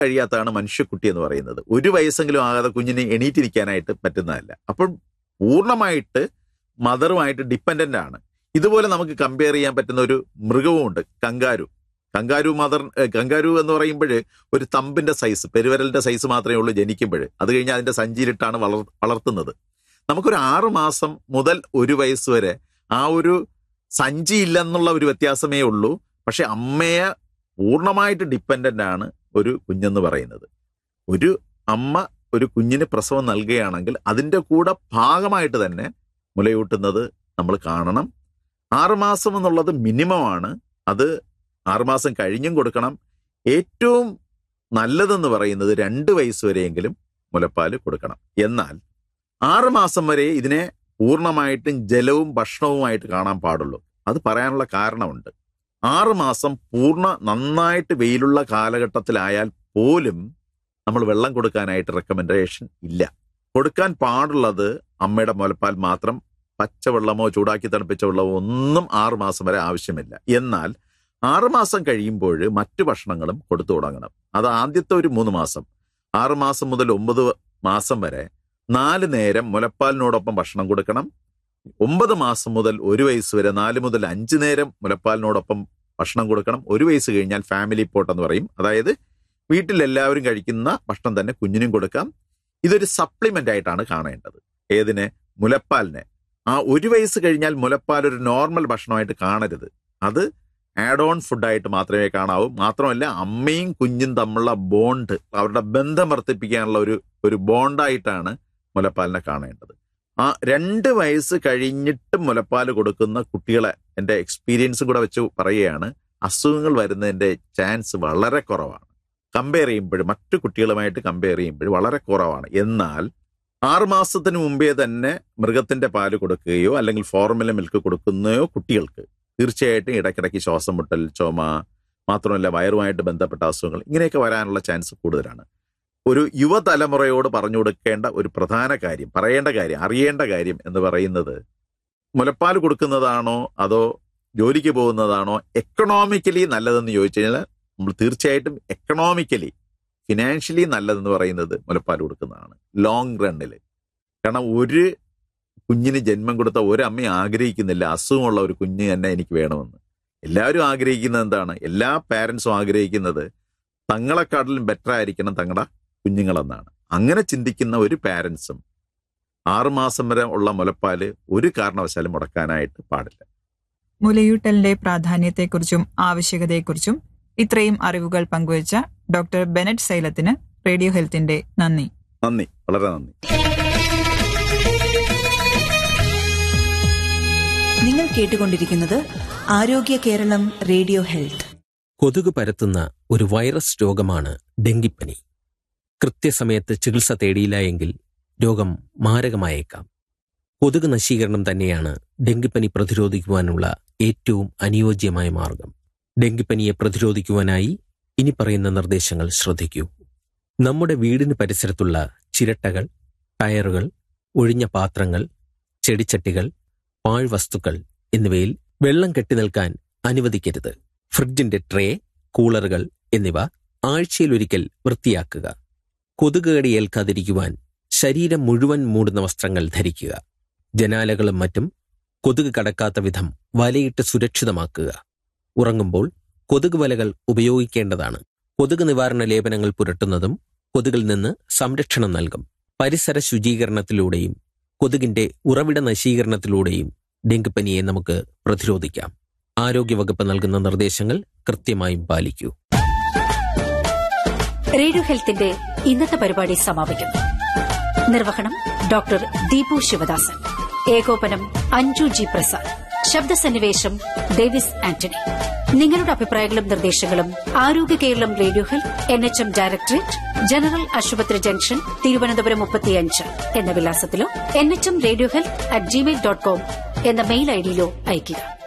കഴിയാത്തതാണ് മനുഷ്യക്കുട്ടി എന്ന് പറയുന്നത് ഒരു വയസ്സെങ്കിലും ആകാതെ കുഞ്ഞിന് എണീറ്റിരിക്കാനായിട്ട് പറ്റുന്നതല്ല അപ്പോൾ പൂർണ്ണമായിട്ട് മദറുമായിട്ട് ഡിപ്പെൻഡന്റ് ആണ് ഇതുപോലെ നമുക്ക് കമ്പയർ ചെയ്യാൻ പറ്റുന്ന ഒരു മൃഗവുമുണ്ട് കങ്കാരു കങ്കാരു മദർ കങ്കാരു എന്ന് പറയുമ്പോൾ ഒരു തമ്പിന്റെ സൈസ് പെരുവരലിന്റെ സൈസ് മാത്രമേ ഉള്ളൂ ജനിക്കുമ്പോൾ അത് കഴിഞ്ഞ് അതിന്റെ സഞ്ചിയിലിട്ടാണ് വളർ വളർത്തുന്നത് നമുക്കൊരു ആറു മാസം മുതൽ ഒരു വയസ്സ് വരെ ആ ഒരു സഞ്ചി ഇല്ലെന്നുള്ള ഒരു വ്യത്യാസമേ ഉള്ളൂ പക്ഷെ അമ്മയെ പൂർണ്ണമായിട്ട് ഡിപ്പെൻഡന്റ് ആണ് ഒരു കുഞ്ഞെന്ന് പറയുന്നത് ഒരു അമ്മ ഒരു കുഞ്ഞിന് പ്രസവം നൽകുകയാണെങ്കിൽ അതിൻ്റെ കൂടെ ഭാഗമായിട്ട് തന്നെ മുലയൂട്ടുന്നത് നമ്മൾ കാണണം ആറുമാസം എന്നുള്ളത് മിനിമമാണ് അത് ആറുമാസം കഴിഞ്ഞും കൊടുക്കണം ഏറ്റവും നല്ലതെന്ന് പറയുന്നത് രണ്ട് വയസ്സ് വരെയെങ്കിലും മുലപ്പാൽ കൊടുക്കണം എന്നാൽ ആറുമാസം വരെ ഇതിനെ പൂർണ്ണമായിട്ടും ജലവും ഭക്ഷണവുമായിട്ട് കാണാൻ പാടുള്ളൂ അത് പറയാനുള്ള കാരണമുണ്ട് ആറുമാസം പൂർണ്ണ നന്നായിട്ട് വെയിലുള്ള കാലഘട്ടത്തിലായാൽ പോലും നമ്മൾ വെള്ളം കൊടുക്കാനായിട്ട് റെക്കമെൻഡേഷൻ ഇല്ല കൊടുക്കാൻ പാടുള്ളത് അമ്മയുടെ മുലപ്പാൽ മാത്രം പച്ചവെള്ളമോ ചൂടാക്കി തണുപ്പിച്ച വെള്ളമോ ഒന്നും ആറു മാസം വരെ ആവശ്യമില്ല എന്നാൽ ആറുമാസം കഴിയുമ്പോൾ മറ്റു ഭക്ഷണങ്ങളും കൊടുത്തു തുടങ്ങണം അത് ആദ്യത്തെ ഒരു മൂന്ന് മാസം ആറ് മാസം മുതൽ ഒമ്പത് മാസം വരെ നാല് നേരം മുലപ്പാലിനോടൊപ്പം ഭക്ഷണം കൊടുക്കണം ഒമ്പത് മാസം മുതൽ ഒരു വയസ്സ് വരെ നാല് മുതൽ അഞ്ച് നേരം മുലപ്പാലിനോടൊപ്പം ഭക്ഷണം കൊടുക്കണം ഒരു വയസ്സ് കഴിഞ്ഞാൽ ഫാമിലി പോട്ട് എന്ന് പറയും അതായത് വീട്ടിൽ എല്ലാവരും കഴിക്കുന്ന ഭക്ഷണം തന്നെ കുഞ്ഞിനും കൊടുക്കാം ഇതൊരു സപ്ലിമെന്റ് ആയിട്ടാണ് കാണേണ്ടത് ഏതിനെ മുലപ്പാലിനെ ആ ഒരു വയസ്സ് കഴിഞ്ഞാൽ മുലപ്പാൽ ഒരു നോർമൽ ഭക്ഷണമായിട്ട് കാണരുത് അത് ആഡ് ഓൺ ഫുഡായിട്ട് മാത്രമേ കാണാവൂ മാത്രമല്ല അമ്മയും കുഞ്ഞും തമ്മിലുള്ള ബോണ്ട് അവരുടെ ബന്ധം വർദ്ധിപ്പിക്കാനുള്ള ഒരു ഒരു ബോണ്ടായിട്ടാണ് മുലപ്പാലിനെ കാണേണ്ടത് ആ രണ്ട് വയസ്സ് കഴിഞ്ഞിട്ട് മുലപ്പാൽ കൊടുക്കുന്ന കുട്ടികളെ എൻ്റെ എക്സ്പീരിയൻസും കൂടെ വെച്ച് പറയുകയാണ് അസുഖങ്ങൾ വരുന്നതിൻ്റെ ചാൻസ് വളരെ കുറവാണ് കമ്പയർ ചെയ്യുമ്പോൾ മറ്റു കുട്ടികളുമായിട്ട് കമ്പയർ ചെയ്യുമ്പോൾ വളരെ കുറവാണ് എന്നാൽ ആറുമാസത്തിന് മുമ്പേ തന്നെ മൃഗത്തിന്റെ പാല് കൊടുക്കുകയോ അല്ലെങ്കിൽ ഫോർമുല മിൽക്ക് കൊടുക്കുന്നയോ കുട്ടികൾക്ക് തീർച്ചയായിട്ടും ഇടയ്ക്കിടയ്ക്ക് ശ്വാസം മുട്ടൽ ചുമ മാത്രമല്ല വയറുമായിട്ട് ബന്ധപ്പെട്ട അസുഖങ്ങൾ ഇങ്ങനെയൊക്കെ വരാനുള്ള ചാൻസ് കൂടുതലാണ് ഒരു യുവതലമുറയോട് പറഞ്ഞു കൊടുക്കേണ്ട ഒരു പ്രധാന കാര്യം പറയേണ്ട കാര്യം അറിയേണ്ട കാര്യം എന്ന് പറയുന്നത് മുലപ്പാൽ കൊടുക്കുന്നതാണോ അതോ ജോലിക്ക് പോകുന്നതാണോ എക്കണോമിക്കലി നല്ലതെന്ന് ചോദിച്ചു കഴിഞ്ഞാൽ നമ്മൾ തീർച്ചയായിട്ടും എക്കണോമിക്കലി ഫിനാൻഷ്യലി നല്ലതെന്ന് പറയുന്നത് മുലപ്പാൽ കൊടുക്കുന്നതാണ് ലോങ് റണ്ണിൽ കാരണം ഒരു കുഞ്ഞിന് ജന്മം കൊടുത്ത ഒരമ്മ ആഗ്രഹിക്കുന്നില്ല അസുഖമുള്ള ഒരു കുഞ്ഞ് തന്നെ എനിക്ക് വേണമെന്ന് എല്ലാവരും ആഗ്രഹിക്കുന്നത് എന്താണ് എല്ലാ പാരൻസും ആഗ്രഹിക്കുന്നത് തങ്ങളെക്കാട്ടിലും ബെറ്റർ ആയിരിക്കണം തങ്ങളുടെ കുഞ്ഞുങ്ങളെന്നാണ് അങ്ങനെ ചിന്തിക്കുന്ന ഒരു പാരൻസും ആറുമാസം വരെ ഉള്ള മുലപ്പാല് ഒരു കാരണവശാലും മുടക്കാനായിട്ട് പാടില്ല മുലയൂട്ടലിന്റെ പ്രാധാന്യത്തെക്കുറിച്ചും ആവശ്യകതയെക്കുറിച്ചും ഇത്രയും അറിവുകൾ പങ്കുവച്ച ഡോക്ടർ ബെനറ്റ് സൈലത്തിന് റേഡിയോ ഹെൽത്തിന്റെ നന്ദി നന്ദി വളരെ നന്ദി നിങ്ങൾ കേട്ടുകൊണ്ടിരിക്കുന്നത് ആരോഗ്യ കേരളം റേഡിയോ ഹെൽത്ത് കൊതുക് പരത്തുന്ന ഒരു വൈറസ് രോഗമാണ് ഡെങ്കിപ്പനി കൃത്യസമയത്ത് ചികിത്സ തേടിയില്ല എങ്കിൽ രോഗം മാരകമായേക്കാം കൊതുക് നശീകരണം തന്നെയാണ് ഡെങ്കിപ്പനി പ്രതിരോധിക്കുവാനുള്ള ഏറ്റവും അനുയോജ്യമായ മാർഗം ഡെങ്കിപ്പനിയെ പ്രതിരോധിക്കുവാനായി ഇനി പറയുന്ന നിർദ്ദേശങ്ങൾ ശ്രദ്ധിക്കൂ നമ്മുടെ വീടിന് പരിസരത്തുള്ള ചിരട്ടകൾ ടയറുകൾ ഒഴിഞ്ഞ പാത്രങ്ങൾ ചെടിച്ചട്ടികൾ പാഴ്വസ്തുക്കൾ എന്നിവയിൽ വെള്ളം കെട്ടി നിൽക്കാൻ അനുവദിക്കരുത് ഫ്രിഡ്ജിന്റെ ട്രേ കൂളറുകൾ എന്നിവ ആഴ്ചയിലൊരിക്കൽ വൃത്തിയാക്കുക കൊതുകുകടി ഏൽക്കാതിരിക്കുവാൻ ശരീരം മുഴുവൻ മൂടുന്ന വസ്ത്രങ്ങൾ ധരിക്കുക ജനാലകളും മറ്റും കൊതുക് കടക്കാത്ത വിധം വലയിട്ട് സുരക്ഷിതമാക്കുക ഉറങ്ങുമ്പോൾ കൊതുക് വലകൾ ഉപയോഗിക്കേണ്ടതാണ് കൊതുക് നിവാരണ ലേപനങ്ങൾ പുരട്ടുന്നതും കൊതുകിൽ നിന്ന് സംരക്ഷണം നൽകും പരിസര ശുചീകരണത്തിലൂടെയും കൊതുകിന്റെ ഉറവിട നശീകരണത്തിലൂടെയും ഡെങ്കിപ്പനിയെ നമുക്ക് പ്രതിരോധിക്കാം ആരോഗ്യവകുപ്പ് നൽകുന്ന നിർദ്ദേശങ്ങൾ കൃത്യമായും പാലിക്കൂ റേഡിയോ ഹെൽത്തിന്റെ ഇന്നത്തെ പരിപാടി സമാപിക്കുന്നു നിർവഹണം ഡോക്ടർ ദീപു ശിവദാസൻ ഏകോപനം അഞ്ജു ജി പ്രസാദ് ശബ്ദസന്നിവേശം ഡേവിസ് ആന്റണി നിങ്ങളുടെ അഭിപ്രായങ്ങളും നിർദ്ദേശങ്ങളും Arogya Keralam radio health N H M directorate general ആശുപത്രി ജംഗ്ഷൻ തിരുവനന്തപുരം മുപ്പത്തിയഞ്ച് എന്ന വിലാസത്തിലോ N H M radio health at Gmail dot com എന്ന മെയിൽ ഐഡിയിലോ അയയ്ക്കുക